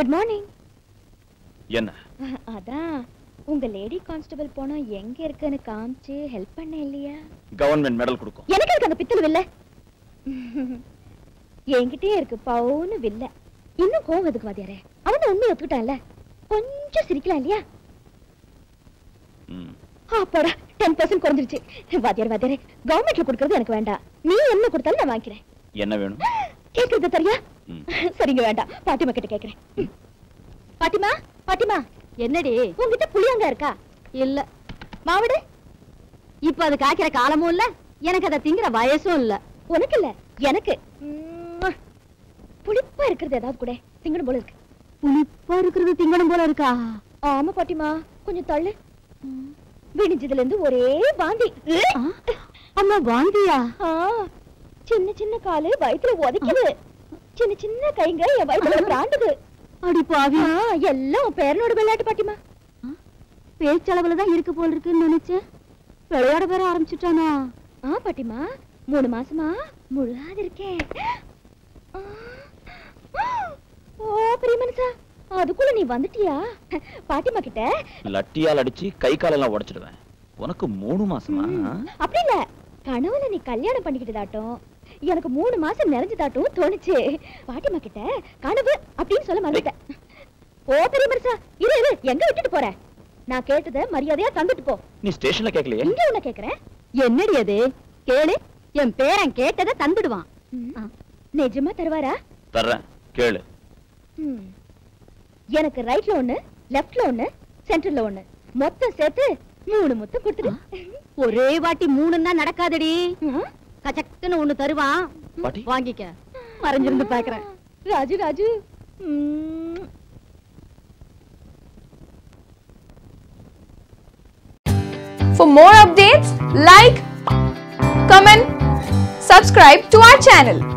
Good morning என்ன அதான் உங்க லேடி கான்ஸ்டபிள் போனா எங்க இருக்குன்னு காமிச்சு ஹெல்ப் பண்ண இல்லையா கவர்மெண்ட் மெடல் கொடுக்கும் எனக்கு இருக்கு அந்த பித்தளை வில்ல என்கிட்டயே இருக்கு பவுன்னு வில்ல இன்னும் கோவம் எதுக்கு வாத்தியாரே அவன் தான் உண்மையை ஒத்துக்கிட்டான்ல கொஞ்சம் சிரிக்கலாம் இல்லையா ம். அப்பாடா டென் பர்சன்ட் குறைஞ்சிருச்சு வாத்தியார் வாத்தியாரே கவர்மெண்ட்ல கொடுக்கறது எனக்கு வேண்டாம் நீ என்ன கொடுத்தாலும் நான் வாங்கிக்கிறேன் என்ன வேணும் கேக்குறது தெரியா ம். சரிங்க வேண்டாம் பாட்டிமா கிட்ட கேக்குறேன் ம். பாட்டிமா பாட்டிமா என்னடி உங்ககிட்ட புளியங்க இருக்கா இல்ல மாவடு இப்ப அது காய்க்கிற காலமும் இல்ல எனக்கு அதை திங்கிற வயசும் இல்ல உனக்கு இல்ல எனக்கு உம்மா. புளிப்பா இருக்கிறது ஏதாவது கூட திங்கணும் போல இருக்கு புளிப்பா இருக்கிறது திங்கணும் போல இருக்கா ஆமா பாட்டிமா கொஞ்சம் தள்ளு விடிஞ்சதுல இருந்து ஒரே வாந்தி அம்மா வாந்தியா சின்ன சின்ன காலு வயித்துல உதைக்குது சின்ன சின்ன கைங்க என் வயித்துல பிராண்டுது அடி பாவி எல்லாம் உன் பேரனோட விளையாட்டு பாட்டிமா பேச்சளவுல தான் இருக்கு போல் இருக்குன்னு நினைச்சேன் விளையாட வேற ஆரம்பிச்சுட்டானா ஆ பாட்டிமா மூணு மாசமா முழுகாது இருக்கேன் ஆ. ஓ பெரிய மனுஷா அதுக்குள்ள நீ வந்துட்டியா பாட்டிமா கிட்ட லட்டியால் அடிச்சு கை காலெல்லாம் உடைச்சிடுவேன் உனக்கு மூணு மாசமா ம், அப்படி இல்ல கனவுல நீ கல்யாணம் பண்ணிக்கிட்டதாட்டும் எனக்கு மூணு மாசம் நிறைஞ்சதாட்டும் தோணுச்சு பாட்டிமா கிட்ட கனவு அப்படின்னு சொல்ல மறந்துட்டேன் ஓ பெரிய மனுஷா இரு இரு எங்க விட்டுட்டு போற நான் கேட்டத மரியாதையா தந்துட்டு போ நீ ஸ்டேஷன்ல கேட்கலையே இங்க உன்ன கேக்குறேன் என்னடி அது கேளு என் பேரன் கேட்டத தந்துடுவான் நிஜமா தருவாரா தர்றேன் கேளு ம். எனக்கு ரைட்ல ஒண்ணு லெஃப்ட்ல ஒண்ணு சென்டர்ல ஒண்ணு மொத்தம் சேர்த்து மூணு முத்தம் கொடுத்துடு ஒரே வாட்டி மூணுன்னா நடக்காதடி கச்சக்குன்னு ஒண்ணு தருவான் பாட்டி வாங்கிக்க மறைஞ்சிருந்து பாக்குறேன் ராஜு ராஜு ம். For more updates, like, comment, subscribe to our channel.